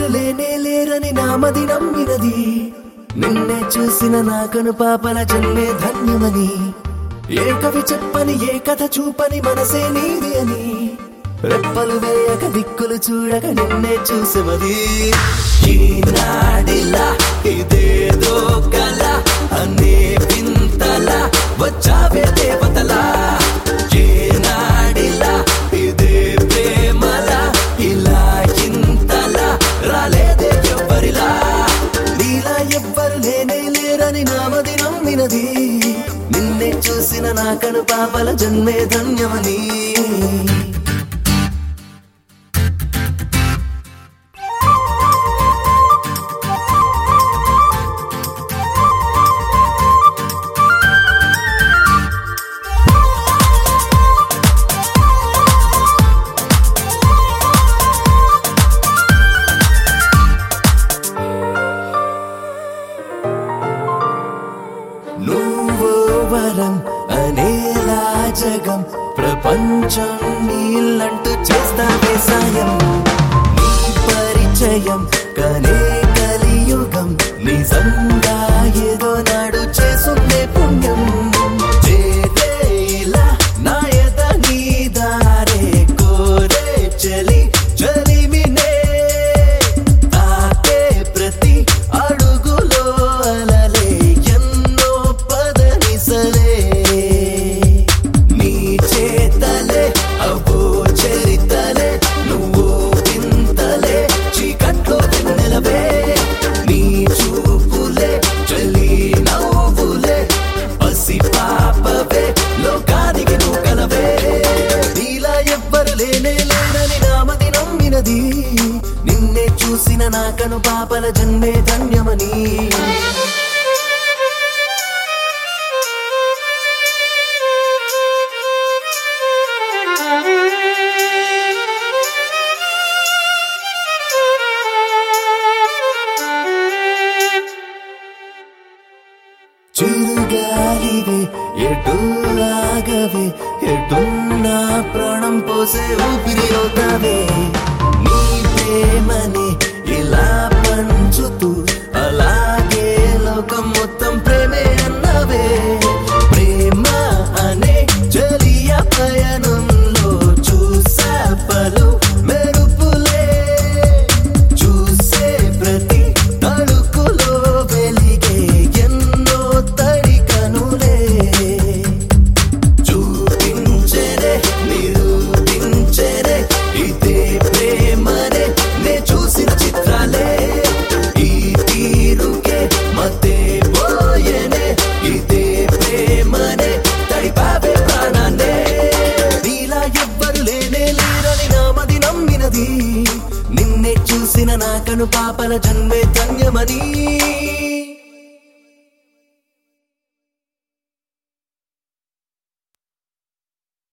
లేనే లేరని నామది నమ్మినది నిన్నే చూసిన నాకను పాపల జన్మే ధన్యమని ఏ కవి చెప్పని ఏ కథ చూపని మనసే నీది అని రెప్పలు వేయక దిక్కులు చూడక నిన్నే చూసమది ఈనాడిలా ఇదేదో కల అనే వింతల వచ్చావే దేవతలా ఏనాడిలా ఇదే ప్రేమల ఇలా ఇంతలా రాలేదే ఎవ్వరిలా నీలా ఎవ్వరు లేనే లేరని నామది నమ్మినది నిన్నే చూసిన నాకను పాపల జన్మే ధన్యమని నువ్వు వరం అనేలా జగం ప్రపంచం నీళ్ళంటూ చేస్తావే సాయం నీ పరిచయం కనే కలియుగం నిజంగా ఏదో నాడు చేసుందే పుణ్యం చేదే ఇలా నా ఎద నీ దారే కోరే చలి చలిమినే తాకే ప్రతి అడుగులో అలలే ఎన్నో పదనిసలే నీ చేతలే అవో చరితలే నువ్వు వింతలే చీకట్లో వెన్నెలవే నీ చూపులే చలి నవ్వులే పసి పాపవే లోకానికి నువ్వు కలవే నీలా ఎవ్వరు లేనే లేరని నామది నమ్మినది నిన్నే చూసిన నాకను పాపల జన్మే ధన్యమని చిరుగాలివే ఎటు ఆగవే ఎటున్నా ప్రాణం పోసే ఊపిరి అవుతావే నీ ప్రేమని ఇలా పంచుతూ అలాగే లోకం మొత్తం ప్రేమే అన్నవే ప్రేమ అనే జలియ పయనంలో చూసా పలు మెరుపులే చూసే ప్రతి తడుకులో వెలిగే ఎన్నో తడి కనులే చూపించరే నిరూపించరే ఇదే ప్రేమనే నే చూసిన చిత్రాలే ఈ తీరుకే మతే పోయనే ఇదే ప్రేమనే తడిపావే ప్రాణాన్నే నీలా ఎవ్వరు లేనే లేరని నామది నమ్మినది నిన్నే చూసిన నాకను పాపల జన్మే ధన్యమని